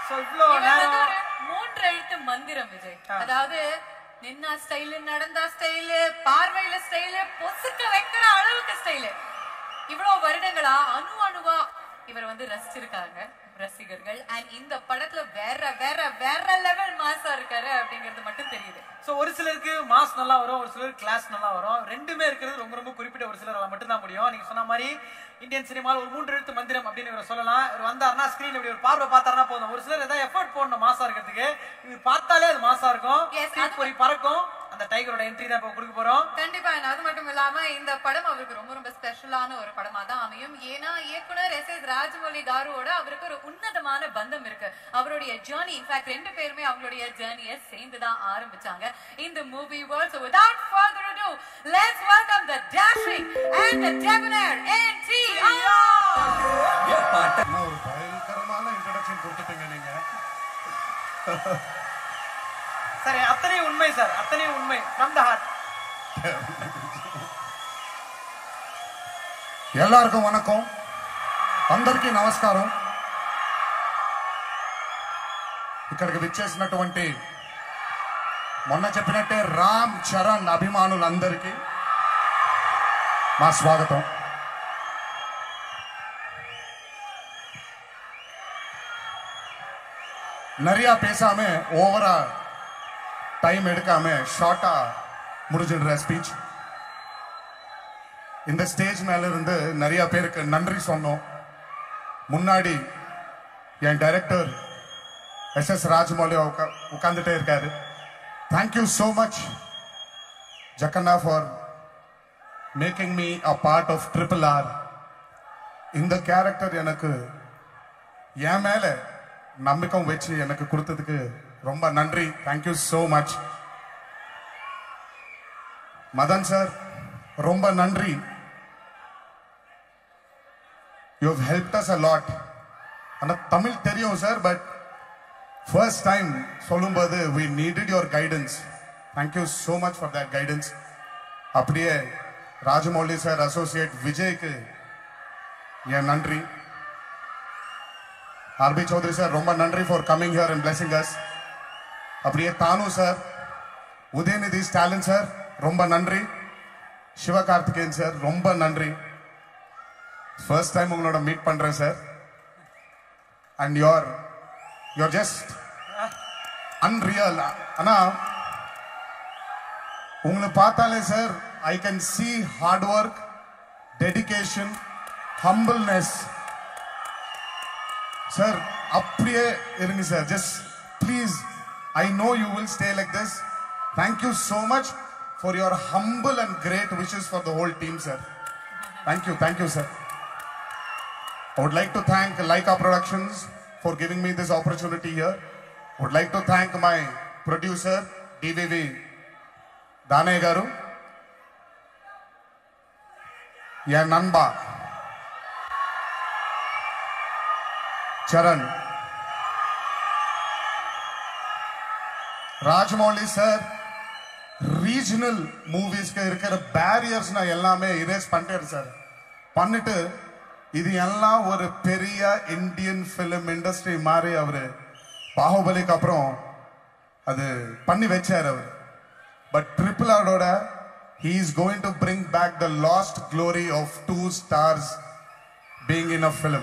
So இவ்ளோ இவர் வந்து நேரம் ஒரு மூன்று எழுத்து மந்திரம் விஜய் ஆ. அதாவது நின்னா ஸ்டைலு நடந்தா ஸ்டைலு பார்வையில ஸ்டைலு பொசுக்க வைக்கிற அளவுக்கு ஸ்டைலு இவ்வளவு வருடங்களா அணு அணுவா இவர் வந்து ரசிச்சிருக்காங்க ரசிகர்கள் அண்ட் இந்த படத்துல வேற வேற வேற லெவல் மாசா இருக்காரு அப்படிங்கிறது மட்டும் தெரியுது சோ ஒரு சிலருக்கு மாஸ் நல்லா வரும் ஒரு சிலருக்கு கிளாஸ் நல்லா வரும் ரெண்டுமே இருக்கிறது ரொம்ப ரொம்ப குறிப்பிட்ட ஒரு சிலரால மட்டும் தான் முடியும் நீங்க சொன்ன மாதிரி இந்தியன் சினிமாவில் ஒரு மூன்று எழுத்து மந்திரம் அப்படின்னு இவரை சொல்லலாம் இவர் வந்தாருன்னா ஸ்கிரீன் இப்படி ஒரு பார்வை பார்த்தாருன்னா போதும் ஒரு சிலர் ஏதாவது எஃபர்ட் போடணும் மாசா இருக்கிறதுக்கு இவர் பார்த்தாலே அது மாசா இருக்கும் Yes, Screen அது- பொறி பறக்கும் அந்த டைகரோட என்ட்ரி தான் இப்போ கொடுக்க போறோம் கண்டிப்பா and அது மட்டும் இல்லாம இந்த படம் அவருக்கு ரொம்ப ரொம்ப ஸ்பெஷலான ஒரு படமா தான் அமையும் ஏன்னா இயக்குனர் எஸ் எஸ் ராஜமௌலி காருவோட அவருக்கு ஒரு உன்னதமான பந்தம் இருக்கு அவருடைய ஜேர்னி இன்ஃபேக்ட் ரெண்டு பேருமே அவங்களுடைய ஜேர்னியை சேர்ந்து தான் ஆரம்பிச்ாங்க இந்த movie world so without further ado let's welcome the dashing and the debonair NTR என்ன ஒரு பயங்கரமான இன்ட்ரடக்ஷன் கொடுத்துட்டீங்க நீங்க சரி அத்தனை உண்மை சார் அத்தனை உண்மை ஃப்ரம் த ஹார்ட் ಎಲ್ಲರಿಗೂ ವಣಕಂ అందరికీ నమస్కారం ఇక్కడికి విచ్చేసినటువంటి మొన్న చెప్పినట్టే రామ్ చరణ్ అభిమానులందరికీ మా స్వాగతం நிறையா பேசாம ஓவரா டைம் எடுக்காம ஷார்ட்டா முடிஞ்சிடுற ஸ்பீச் இந்த ஸ்டேஜ் மேல இருந்து நிறைய பேருக்கு நன்றி சொன்னோம் முன்னாடி என் டைரக்டர் எஸ் எஸ் ராஜமௌலி உட்காந்துட்டே இருக்காரு thank you so much Jakkanna for making me a part of triple R இந்த கேரக்டர் எனக்கு என் மேல நம்பிக்கை வச்சு எனக்கு கொடுத்ததுக்கு ரொம்ப நன்றி thank you so much Madan sir ரொம்ப நன்றி you help us a lot ஆனால் தமிழ் தெரியும் சார் பட் ஃபர்ஸ்ட் டைம் சொல்லும்போது we needed your guidance thank you so much for that guidance அப்படியே ராஜமௌலி சார் அசோசியேட் விஜய்க்கு என் நன்றி ஆர்பி சௌத்ரி சார் ரொம்ப நன்றி for coming here and blessing us அப்படியே தானு சார் உதயநிதி ஸ்டாலின் சார் ரொம்ப நன்றி சிவகார்த்திகேயன் சார் ரொம்ப நன்றி ஃபர்ஸ்ட் டைம் உங்களோட மீட் பண்றேன் sir and you're you're just unreal ஆனா உங்களை பார்த்தாலே sir I can see hard work dedication humbleness sir அப்படியே இருங்க sir just please I know you will stay like this thank you so much for your humble and great wishes for the whole team sir thank you thank you sir I would like to thank Leica Productions for giving me this opportunity here. I would like to thank my producer, DVV Dane Garu. Yeah, Nanba. Charan. Rajamouli sir regional மூவிஸ்க்கு இருக்கிற barriers நான் எல்லாமே erase பண்ணிட்டேன் sir பண்ணிட்டு இது எல்லாம் ஒரு பெரிய இந்தியன் ஃபிலிம் இண்டஸ்ட்ரி மாதிரி அவரு பாகுபலிக்கு அப்புறம் அது பண்ணி வச்சார் அவர் பட் ட்ரிபிள் ஆரோட he is going to bring back the lost glory of two stars being in a film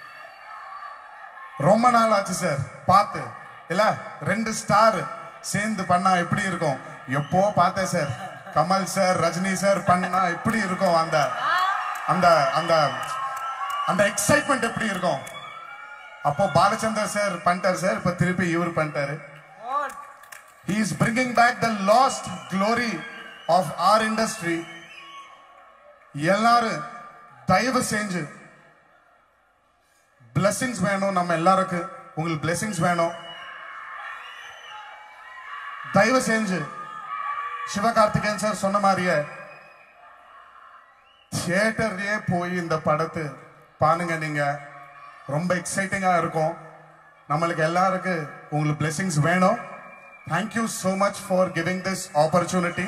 ரொம்ப நாள் ஆச்சு சார் பார்த்து இல்ல ரெண்டு ஸ்டார் சேர்ந்து பண்ணா எப்படி இருக்கும் எப்போ பார்த்தேன் sir Kamal sir Rajini sir பண்ணா எப்படி இருக்கும் அந்த அந்த அந்த அந்த எக்ஸைட்மெண்ட் எப்படி இருக்கும் அப்போ பாலச்சந்தர் சார் பண்ணிட்டார் சார் இப்ப திருப்பி இவர் பண்ணிட்டாரு What? he is bringing back the lost glory of our industry எல்லாரும் தயவு செஞ்சு blessings வேணும் நம்ம எல்லாருக்கும் உங்களுக்கு blessings வேணும் தயவு செஞ்சு சிவகார்த்திகேயன் சார் சொன்ன மாதிரியே தியேட்டர்லயே போய் இந்த படத்தை பாருங்க நீங்க ரொம்ப எக்ஸைட்டிங்கா இருக்கும் நம்மளுக்கு எல்லாருக்கும் உங்களுக்கு blessings வேணும் thank you so much for giving this opportunity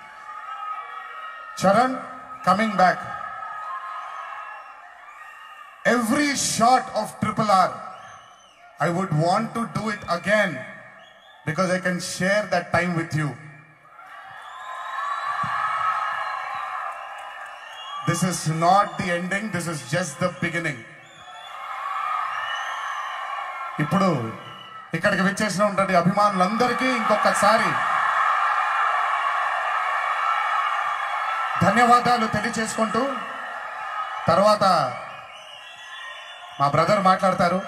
Charan coming back every shot of triple R I would want to do it again because I can share that time with you. This is not the ending, this is just the beginning. ఇప్పుడు ఇక్కడికి విచ్చేసిన ఉంటుంది అభిమానులందరికీ ఇంకొకసారి ధన్యవాదాలు తెలియచేసుకుంటూ తర్వాత మా brother మాట్లాడతారు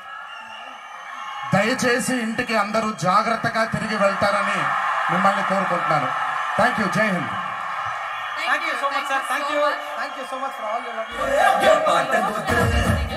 దయచేసి ఇంటికి అందరూ జాగ్రత్తగా తిరిగి వెళ్తారని మిమ్మల్ని కోరుకుంటున్నాను థ్యాంక్ యూ జై Hind Thank you so much, sir. Thank so you. much. Thank you so much for all your lovely words. Thank you so much.